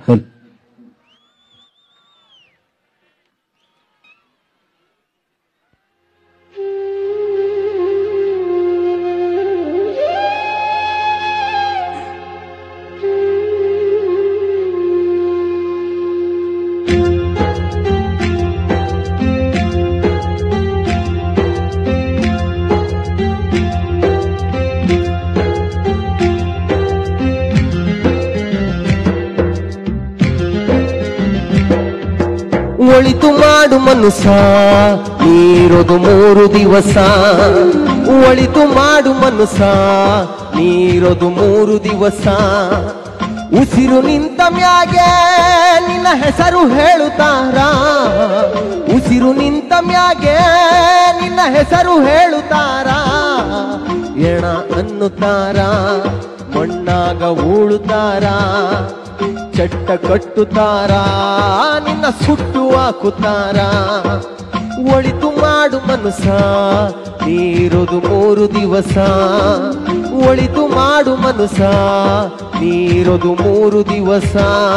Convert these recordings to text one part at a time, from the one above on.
ಒಳಿತು ಮಾಡು ಮನುಸ ನೀರೊದು ಮೂರು ದಿವಸ ಒಳಿತು ಮಾಡು ಮನುಸ ನೀರೊದು ಮೂರು ದಿವಸ ಉಸಿರು ನಿಂತ ಮ್ಯಾಗೆ ನಿನ್ನ ಹೆಸರು ಹೇಳುತ್ತಾರ ಉಸಿರು ನಿಂತ ಮ್ಯಾಗೆ ನಿನ್ನ ಹೆಸರು ಹೇಳುತ್ತಾರ ಎಣ ಅನ್ನುತ್ತಾರ ಮಣ್ಣಾಗ ಉಳುತ್ತಾರ ಚಟ್ಟ ಕಟ್ಟುತ್ತಾರ ನಿನ್ನ ಸುಟ್ಟು ಹಾಕುತ್ತಾರ ಒಳಿತು ಮಾಡು ಮನುಸ ನೀರುದು ಮೂರು ದಿವಸ ಒಳಿತು ಮಾಡು ಮನುಸ ನೀರುದು ಮೂರು ದಿವಸ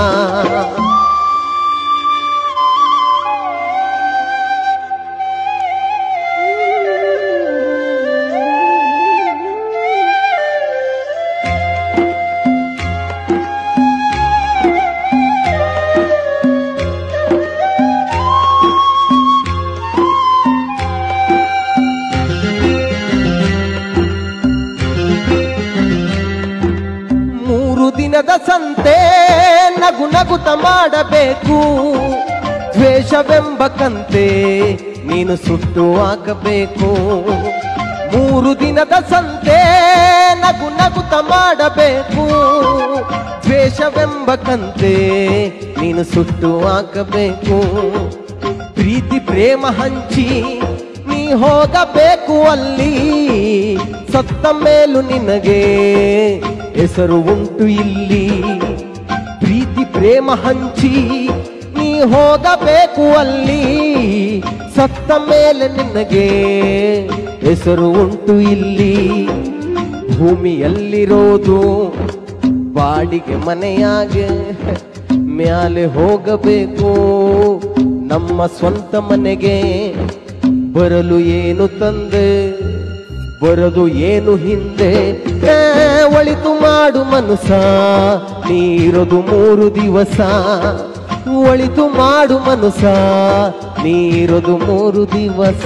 ಮೂರು ದಿನದ ಸಂತೆ ನಗು ನಗುತ ಮಾಡಬೇಕು ದ್ವೇಷವೆಂಬ ಕಂತೆ ನೀನು ಸುಟ್ಟು ಹಾಕಬೇಕು ಮೂರು ದಿನದ ಸಂತೆ ನಗು ನಗುತ ಮಾಡಬೇಕು ದ್ವೇಷವೆಂಬ ಕಂತೆ ನೀನು ಸುಟ್ಟು ಹಾಕಬೇಕು ಪ್ರೀತಿ ಪ್ರೇಮ ಹಂಚಿ ನೀ ಹೋಗಬೇಕು ಅಲ್ಲಿ ಸತ್ತ ಮೇಲೂ ನಿನಗೆ ಹೆಸರು ಉಂಟು ಇಲ್ಲಿ ಪ್ರೀತಿ ಪ್ರೇಮ ಹಂಚಿ ನೀ ಹೋಗಬೇಕು ಅಲ್ಲಿ ಸತ್ತ ಮೇಲೆ ನಿನಗೆ ಹೆಸರು ಉಂಟು ಇಲ್ಲಿ ಭೂಮಿಯಲ್ಲಿರೋದು ಬಾಡಿಗೆ ಮನೆಯಾಗೆ ಮ್ಯಾಲೆ ಹೋಗಬೇಕು ನಮ್ಮ ಸ್ವಂತ ಮನೆಗೆ ಬರಲು ಏನು ತಂದೆ ಬರದು ಏನು ಹಿಂದೆ ಏ, ಒಳಿತು ಮಾಡು ಮನುಸ ನೀರದು ಮೂರು ದಿವಸ ಒಳಿತು ಮಾಡು ಮನುಸ ನೀರದು ಮೂರು ದಿವಸ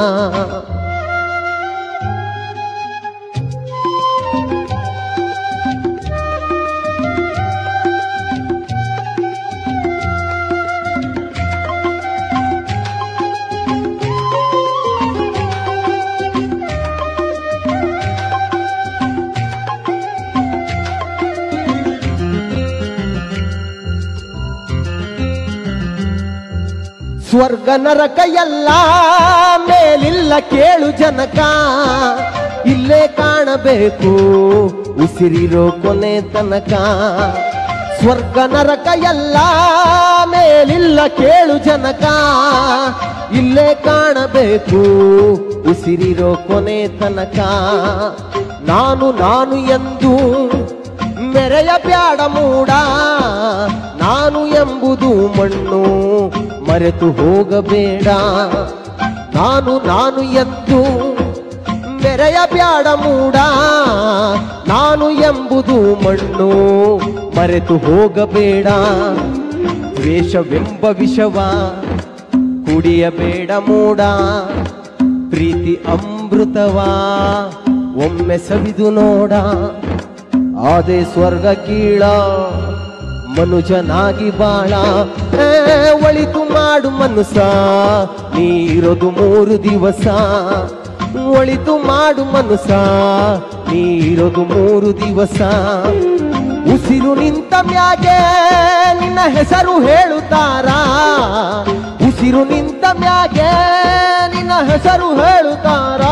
ಸ್ವರ್ಗ ನರಕ ಎಲ್ಲ ಮೇಲಿಲ್ಲ ಕೇಳು ಜನಕ ಇಲ್ಲೇ ಕಾಣಬೇಕು ಉಸಿರಿರೋ ಕೊನೆ ತನಕ ಸ್ವರ್ಗ ನರಕ ಎಲ್ಲ ಮೇಲಿಲ್ಲ ಕೇಳು ಜನಕ ಇಲ್ಲೇ ಕಾಣಬೇಕು ಉಸಿರಿರೋ ಕೊನೆ ತನಕ ನಾನು ನಾನು ಎಂದು ಮೆರೆಯ ಬ್ಯಾಡ ಮೂಡ ನಾನು ಎಂಬುದು ಮಣ್ಣು ಮರೆತು ಹೋಗಬೇಡ ನಾನು ನಾನು ಎಂದು ಮೆರೆಯ ಬ್ಯಾಡ ಮೂಡ ನಾನು ಎಂಬುದು ಮಣ್ಣು ಮರೆತು ಹೋಗಬೇಡ ದ್ವೇಷವೆಂಬ ವಿಷವ ಕುಡಿಯಬೇಡ ಮೂಡ ಪ್ರೀತಿ ಅಮೃತವಾ ಒಮ್ಮೆ ಸವಿದು ನೋಡ ಆದೆ ಸ್ವರ್ಗ ಕೀಳ ಮನುಜನಾಗಿ ಬಾಳ ಏ, ಒಳಿತು ಮಾಡು ಮನುಸ ನೀರದು ಮೂರು ದಿವಸ ಒಳಿತು ಮಾಡು ಮನುಸ ನೀರದು ಮೂರು ದಿವಸ ಉಸಿರು ನಿಂತ ಮ್ಯಾಗೆ ನಿನ್ನ ಹೆಸರು ಹೇಳುತ್ತಾರ ಉಸಿರು ನಿಂತ ಮ್ಯಾಗೆ ನಿನ್ನ ಹೆಸರು ಹೇಳುತ್ತಾರ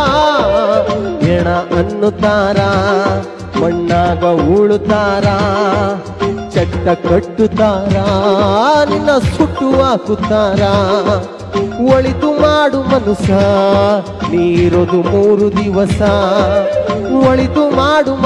ಎಣ ಅನ್ನುತ್ತಾರ ಮಣ್ಣಾಗ ಉಳುತ್ತಾರ ಚಟ್ಟ ಕಟ್ಟುತ್ತಾರ ನಿನ್ನ ಸುಟ್ಟು ಹಾಕುತ್ತಾರ ಒಳಿತು ಮಾಡು ಮನುಸ ನೀರದು ಮೂರು ದಿವಸ ಒಳಿತು ಮಾಡು